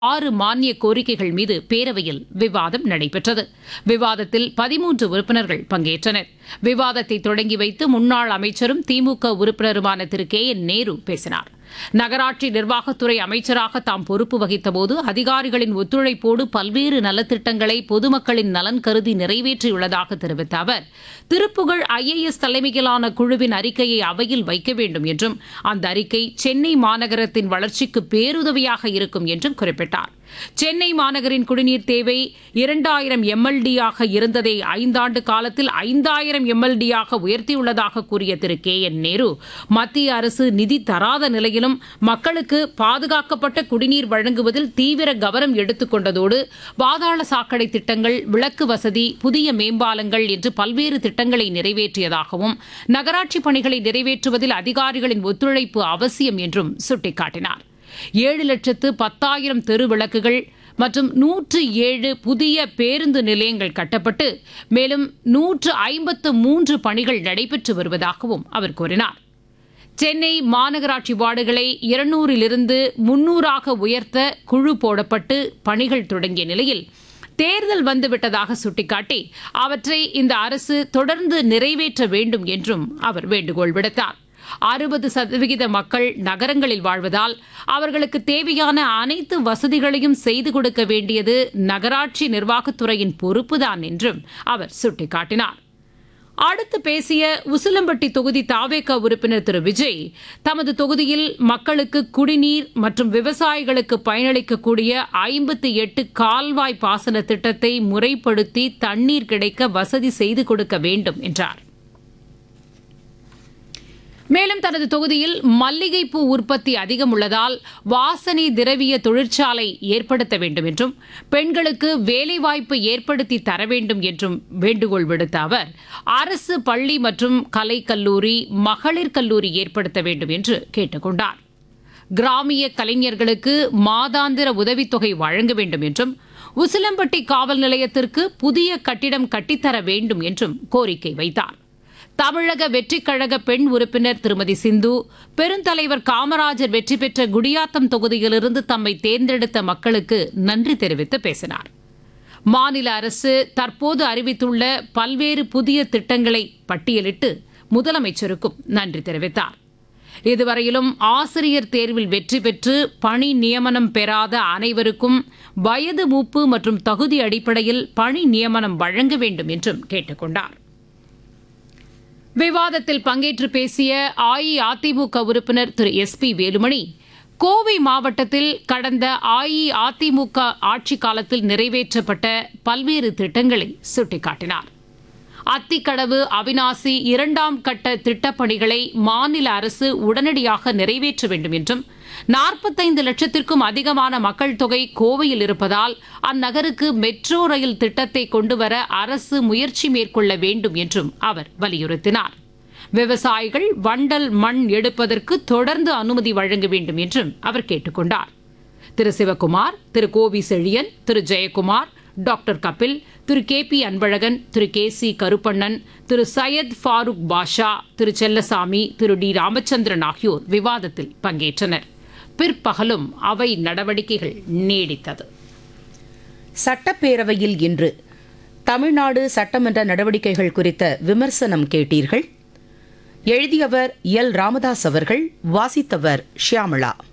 ஆறு மானிய கோரிக்கைகள் மீது பேரவையில் விவாதம் நடைபெற்றது விவாதத்தில் பதிமூன்று உறுப்பினர்கள் பங்கேற்றனர் விவாதத்தை தொடங்கி வைத்து முன்னாள் அமைச்சரும் திமுக உறுப்பினருமான திரு கே என் நேரு பேசினார் நகராட்சி நிர்வாகத்துறை அமைச்சராக தாம் பொறுப்பு வகித்தபோது அதிகாரிகளின் ஒத்துழைப்போடு பல்வேறு நலத்திட்டங்களை பொதுமக்களின் நலன் கருதி நிறைவேற்றியுள்ளதாக தெரிவித்த அவர் திருப்புகழ் ஐஏஎஸ் தலைமையிலான குழுவின் அறிக்கையை அவையில் வைக்க வேண்டும் என்றும் அந்த அறிக்கை சென்னை மாநகரத்தின் வளர்ச்சிக்கு பேருதவியாக இருக்கும் என்றும் குறிப்பிட்டார் சென்னை மாநகரின் குடிநீர் தேவை இரண்டாயிரம் எம்எல்டியாக இருந்ததை ஐந்தாண்டு காலத்தில் ஐந்தாயிரம் எம்எல்டியாக உயர்த்தியுள்ளதாக கூறிய திரு கே என் நேரு மத்திய அரசு நிதி தராத நிலையிலும் மக்களுக்கு பாதுகாக்கப்பட்ட குடிநீர் வழங்குவதில் தீவிர கவனம் எடுத்துக் கொண்டதோடு பாதாள சாக்கடை திட்டங்கள் விளக்கு வசதி புதிய மேம்பாலங்கள் என்று பல்வேறு திட்டங்களை நிறைவேற்றியதாகவும் நகராட்சி பணிகளை நிறைவேற்றுவதில் அதிகாரிகளின் ஒத்துழைப்பு அவசியம் என்றும் சுட்டிக்காட்டினார் ஏழு லட்சத்து பத்தாயிரம் தெரு விளக்குகள் மற்றும் நூற்று ஏழு புதிய பேருந்து நிலையங்கள் கட்டப்பட்டு மேலும் நூற்று ஐம்பத்து மூன்று பணிகள் நடைபெற்று வருவதாகவும் அவர் கூறினார் சென்னை மாநகராட்சி வார்டுகளை இருநூறிலிருந்து முன்னூறாக உயர்த்த குழு போடப்பட்டு பணிகள் தொடங்கிய நிலையில் தேர்தல் வந்துவிட்டதாக சுட்டிக்காட்டி அவற்றை இந்த அரசு தொடர்ந்து நிறைவேற்ற வேண்டும் என்றும் அவர் வேண்டுகோள் விடுத்தார் அறுபது சதவிகித மக்கள் நகரங்களில் வாழ்வதால் அவர்களுக்கு தேவையான அனைத்து வசதிகளையும் செய்து கொடுக்க வேண்டியது நகராட்சி நிர்வாகத்துறையின் பொறுப்புதான் என்றும் அவர் சுட்டிக்காட்டினார் அடுத்து பேசிய உசிலம்பட்டி தொகுதி தாவேக உறுப்பினர் திரு விஜய் தமது தொகுதியில் மக்களுக்கு குடிநீர் மற்றும் விவசாயிகளுக்கு பயனளிக்கக்கூடிய ஐம்பத்தி எட்டு கால்வாய் பாசன திட்டத்தை முறைப்படுத்தி தண்ணீர் கிடைக்க வசதி செய்து கொடுக்க வேண்டும் என்றார் மேலும் தனது தொகுதியில் மல்லிகைப்பூ உற்பத்தி அதிகம் உள்ளதால் வாசனை திரவிய தொழிற்சாலை ஏற்படுத்த வேண்டும் என்றும் பெண்களுக்கு வேலைவாய்ப்பு ஏற்படுத்தி தர வேண்டும் என்றும் வேண்டுகோள் விடுத்த அவர் அரசு பள்ளி மற்றும் கலை கல்லூரி மகளிர் கல்லூரி ஏற்படுத்த வேண்டும் என்று கேட்டுக் கொண்டார் கிராமிய கலைஞர்களுக்கு மாதாந்திர உதவித்தொகை வழங்க வேண்டும் என்றும் உசிலம்பட்டி காவல் நிலையத்திற்கு புதிய கட்டிடம் கட்டித்தர வேண்டும் என்றும் கோரிக்கை வைத்தார் தமிழக வெற்றிக் கழக பெண் உறுப்பினர் திருமதி சிந்து பெருந்தலைவர் காமராஜர் வெற்றி பெற்ற குடியாத்தம் தொகுதியிலிருந்து தம்மை தேர்ந்தெடுத்த மக்களுக்கு நன்றி தெரிவித்து பேசினார் மாநில அரசு தற்போது அறிவித்துள்ள பல்வேறு புதிய திட்டங்களை பட்டியலிட்டு முதலமைச்சருக்கும் நன்றி தெரிவித்தார் இதுவரையிலும் ஆசிரியர் தேர்வில் வெற்றி பெற்று பணி நியமனம் பெறாத அனைவருக்கும் வயது மூப்பு மற்றும் தகுதி அடிப்படையில் பணி நியமனம் வழங்க வேண்டும் என்றும் கேட்டுக் கொண்டார் விவாதத்தில் பங்கேற்று பேசிய அஇஅதிமுக உறுப்பினர் திரு எஸ் பி வேலுமணி கோவை மாவட்டத்தில் கடந்த அஇஅதிமுக ஆட்சி காலத்தில் நிறைவேற்றப்பட்ட பல்வேறு திட்டங்களை சுட்டிக்காட்டினார் அத்திக்கடவு அவினாசி இரண்டாம் கட்ட திட்டப்பணிகளை மாநில அரசு உடனடியாக நிறைவேற்ற வேண்டும் என்றும் நாற்பத்தைந்து லட்சத்திற்கும் அதிகமான மக்கள் தொகை கோவையில் இருப்பதால் அந்நகருக்கு மெட்ரோ ரயில் திட்டத்தை கொண்டுவர அரசு முயற்சி மேற்கொள்ள வேண்டும் என்றும் அவர் வலியுறுத்தினார் விவசாயிகள் வண்டல் மண் எடுப்பதற்கு தொடர்ந்து அனுமதி வழங்க வேண்டும் என்றும் அவர் கேட்டுக் கொண்டார் Thiru Sivakumar Thiru Kovi Chezhiyan Thiru Jayakumar doctor Kapil Thiru K P Anbazhagan Thiru K C Karuppannan Thiru Syed Farooq Basha Thiru Sellasamy Thiru T Ramachandran ஆகியோர் விவாதத்தில் பங்கேற்றனர் பிற்பகலும் அவை நடவடிக்கைகள் நீடித்தது சட்டப்பேரவையில் இன்று தமிழ்நாடு சட்டமன்ற நடவடிக்கைகள் குறித்த விமர்சனம் கேட்டீர்கள் எழுதியவர் எல் ராமதாஸ் அவர்கள் வாசித்தவர் ஷியாமளா